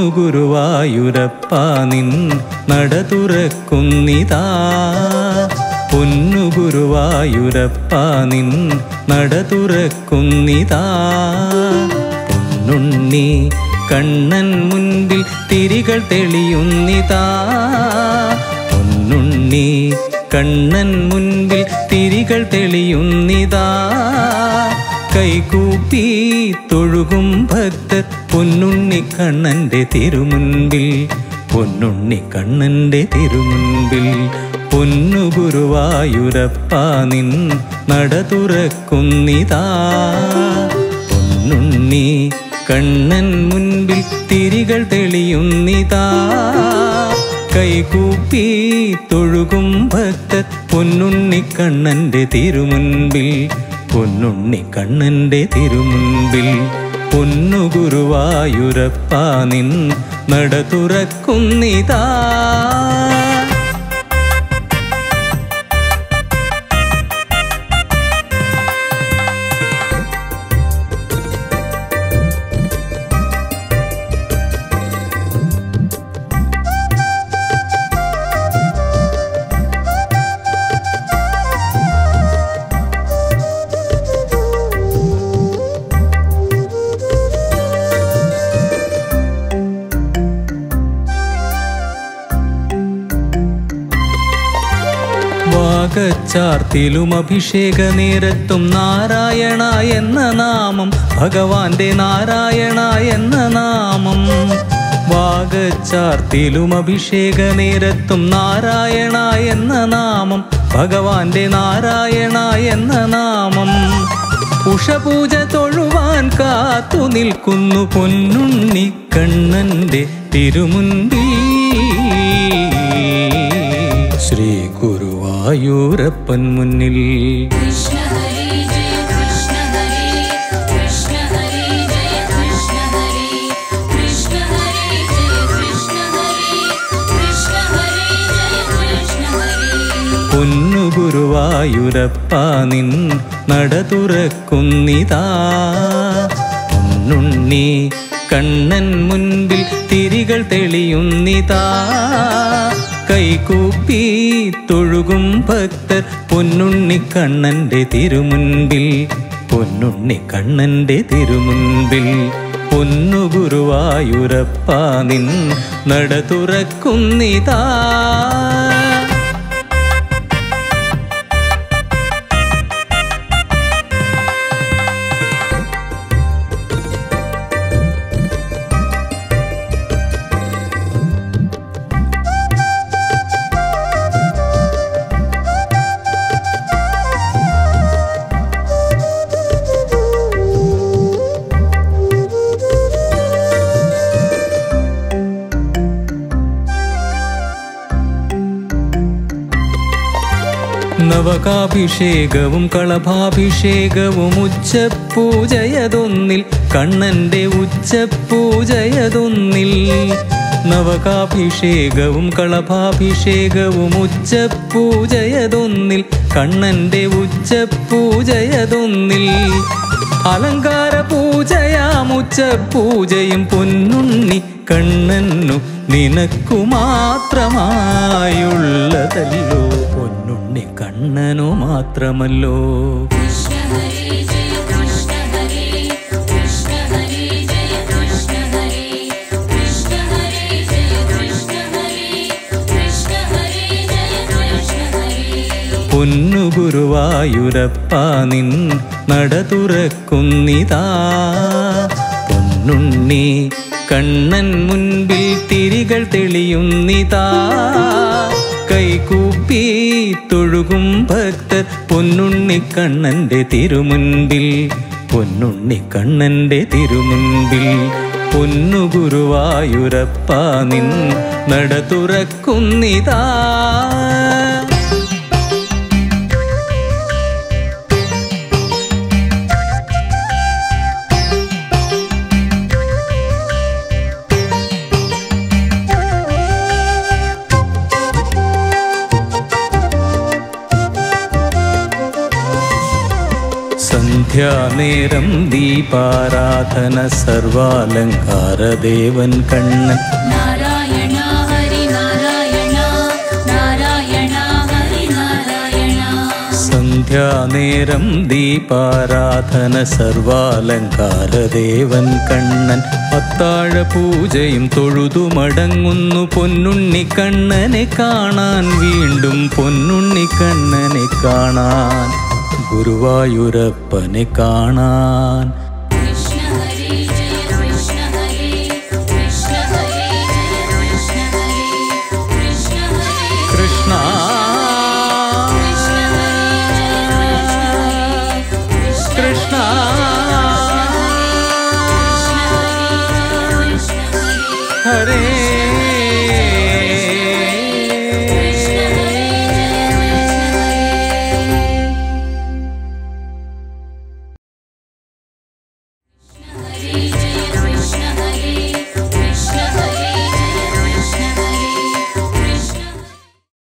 ഗുരുവായൂരപ്പ നിൻ നട തുറക്കുന്നിതാ പൊന്നു ഗുരുവായൂരപ്പ നിൻ നട തുറക്കുന്നിതാ പൊന്നുണ്ണി കണ്ണൻ മുൻപിൽ തിരികൾ തെളിയുന്നിതാ പൊന്നുണ്ണി കണ്ണൻ മുൻപിൽ തിരികൾ തെളിയുന്നിതാ കൈകൂപ്പി തൊഴുകും ഭക്തർ പൊന്നുണ്ണി കണ്ണന്റെ തിരുമുൻപിൽ പൊന്നുണ്ണി കണ്ണന്റെ തിരുമുൻപിൽ പൊന്നു ഗുരുവായൂരപ്പ നിൻ നട തുറക്കുന്നിതാ പൊന്നുണ്ണി കണ്ണൻ മുൻപിൽ തിരികൾ തെളിയുന്നിതാ കൈകൂപ്പി തൊഴുകും ഭക്തർ പൊന്നുണ്ണി കണ്ണന്റെ തിരുമുൻപിൽ പൊന്നുണ്ണി കണ്ണന്റെ തിരുമുൻപിൽ പൊന്നു ഗുരുവായൂരപ്പ നിൻ നട തുറക്കുന്നിതാ വാഗച്ചാർത്തിലും അഭിഷേക നേരത്തും നാരായണ എന്ന നാമം ഭഗവാന്റെ നാരായണ എന്ന നാമം വാഗച്ചാർത്തിലും അഭിഷേക നേരത്തും നാരായണ എന്ന നാമം ഭഗവാന്റെ നാരായണ എന്ന നാമം ഉഷപൂജ തൊഴുവാൻ കാത്തു നിൽക്കുന്നു പൊന്നുണ്ണി കണ്ണന്റെ തിരുമുൻപിൽ ശ്രീ ഗുരുവായൂരപ്പൻ മുന്നിൽ कृष्ण हरे जय कृष्ण हरे कृष्ण हरे जय कृष्ण हरे कृष्ण हरे जय कृष्ण हरे कृष्ण हरे जय कृष्ण हरे പൊന്നു ഗുരുവായൂരപ്പ നിൻ നട തുറക്കുന്നിതാ പൊന്നുണ്ണി കണ്ണൻ മുൻപിൽ തിരികൾ തെളിയുന്നിതാ കൈകൂപ്പി തൊഴുകും ഭക്തർ പൊന്നുണ്ണി കണ്ണന്റെ തിരുമുൻപിൽ പൊന്നുണ്ണി കണ്ണന്റെ തിരുമുൻപിൽ പൊന്നു ഗുരുവായൂരപ്പ നിൻ നട തുറക്കുന്നിതാ നവകാഭിഷേകവും കളഭാഭിഷേകവും ഉച്ചപൂജയതൊന്നിൽ കണ്ണന്റെ ഉച്ചപൂജയതൊന്നിൽ നവകാഭിഷേകവും കളഭാഭിഷേകവും ഉച്ചപൂജയതൊന്നിൽ കണ്ണന്റെ ഉച്ചപൂജയതൊന്നിൽ അലങ്കാര പൂജയാം ഉച്ചപൂജയും പൊന്നുണ്ണി കണ്ണനു നിനക്കു മാത്രമായുള്ളതല്ലോ പൊന്നുണ്ണി കണ്ണനു മാത്രമല്ലോ कृष्ण हरे जय कृष्ण हरे कृष्ण हरे जय कृष्ण हरे कृष्ण हरे जय कृष्ण हरे कृष्ण हरे जय कृष्ण हरे പൊന്നു ഗുരുവായൂരപ്പ നിൻ നട തുറക്കുന്നിതാ പൊന്നുണ്ണി കണ്ണൻ മുൻപിൽ തിരികൾ തെളിയുന്നിതാ കൈകൂപ്പി തൊഴുകും ഭക്തർ പൊന്നുണ്ണി കണ്ണന്റെ തിരുമുൻപിൽ പൊന്നുണ്ണി കണ്ണന്റെ തിരുമുൻപിൽ പൊന്നു ഗുരുവായൂരപ്പ നിൻ നട തുറക്കുന്നിതാ സന്ധ്യാനേരം ദീപാരാധന സർവാലങ്കാരദേവൻ കണ്ണൻ നാരായണ ഹരി നാരായണ നാരായണ ഹരി നാരായണ സന്ധ്യാനേരം ദീപാരാധന സർവാലങ്കാരദേവൻ കണ്ണൻ അത്താഴ പൂജയും തൊഴുതു മടങ്ങുന്നു പൊന്നുണ്ണി കണ്ണനെ കാണാൻ വീണ്ടും പൊന്നുണ്ണി കണ്ണനെ കാണാൻ ഗുരുവായൂരപ്പനെ കാണാൻ